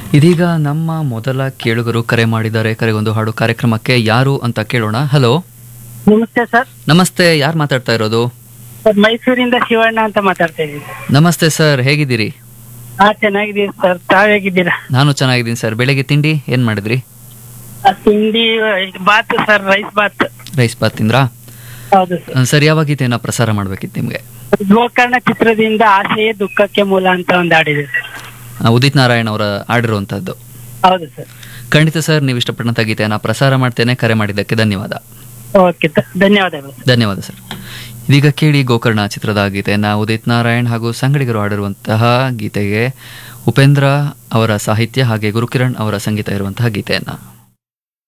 ಇದೀಗ ನಮ್ಮ ಮೊದಲ ಕೇಳುಗರು ಕರೆ ಮಾಡಿದ್ದಾರೆ ಕರೆಗೊಂದು ಹಾಡು ಕಾರ್ಯಕ್ರಮಕ್ಕೆ ಯಾರು ಅಂತ ಕೇಳೋಣ ಹಲೋ ನಮಸ್ತೆ ಸರ್ ನಮಸ್ತೆ ಯಾರು ಮಾತಾಡ್ತಾ ಇರೋದು ಸರ್ ಮೈಸೂರಿಂದ ಶಿವಣ್ಣ ಅಂತ ಮಾತಾಡ್ತಾ ಇದ್ದೀನಿ ನಮಸ್ತೆ ಸರ್ ಹೇಗಿದ್ದೀರಿ ಹಾ ಚೆನ್ನಾಗಿದ್ದೀವಿ ಸರ್ ತಾವ್ ಹೇಗಿದ್ದೀರಾ ನಾನು ಚೆನ್ನಾಗಿದ್ದೀನಿ ಸರ್ ಬೆಳಗ್ಗೆ ತಿಂಡಿ ಏನ್ ಮಾಡಿದ್ರಿ ಆ, ತಿಂಡಿ ಆ, ಬಾತ್ ಸರ್ ರೈಸ್ ಬಾತ್ ರೈಸ್ ಬಾತ್ ತಿಂದ್ರಾ ಹೌದು ಸರ್ ಆ, ಸರ್ ಯಾವ ಗೀತೆಯನ್ನ ಪ್ರಸಾರ ಮಾಡ್ಬೇಕಿತ್ತು ನಿಮ್ಗೆ ಗೋಕರ್ಣ ಚಿತ್ರದಿಂದ ಆಸೆಯೇ ದುಃಖಕ್ಕೆ ಮೂಲ ಅಂತ ಒಂದು ಹಾಡಿದೆ ಸರ್ ಆ, ಉದಿತ್ ನಾರಾಯಣ್ ಅವರ ಆಡಿರುವಂತದ್ದು ಹೌದು ಸರ್ ಖಂಡಿತ ಸರ್ ನೀವು ಇಷ್ಟಪಟ್ಟಂತ ಗೀತೆಯನ್ನ ಪ್ರಸಾರ ಮಾಡ್ತೇನೆ ಕರೆ ಮಾಡಿದ್ದಕ್ಕೆ ಧನ್ಯವಾದ ಓಕೆ ಧನ್ಯವಾದಗಳು ಧನ್ಯವಾದ ಸರ್ ಇದೀಗ ಕೇಳಿ ಗೋಕರ್ಣ ಚಿತ್ರದ ಗೀತೆಯನ್ನ ಉದಿತ್ ನಾರಾಯಣ್ ಹಾಗೂ ಸಂಗಡಿಗರು ಹಾಡಿರುವಂತಹ ಗೀತೆಗೆ ಉಪೇಂದ್ರ ಅವರ ಸಾಹಿತ್ಯ ಹಾಗೆ ಗುರುಕಿರಣ್ ಅವರ ಸಂಗೀತ ಇರುವಂತಹ ಗೀತೆಯನ್ನ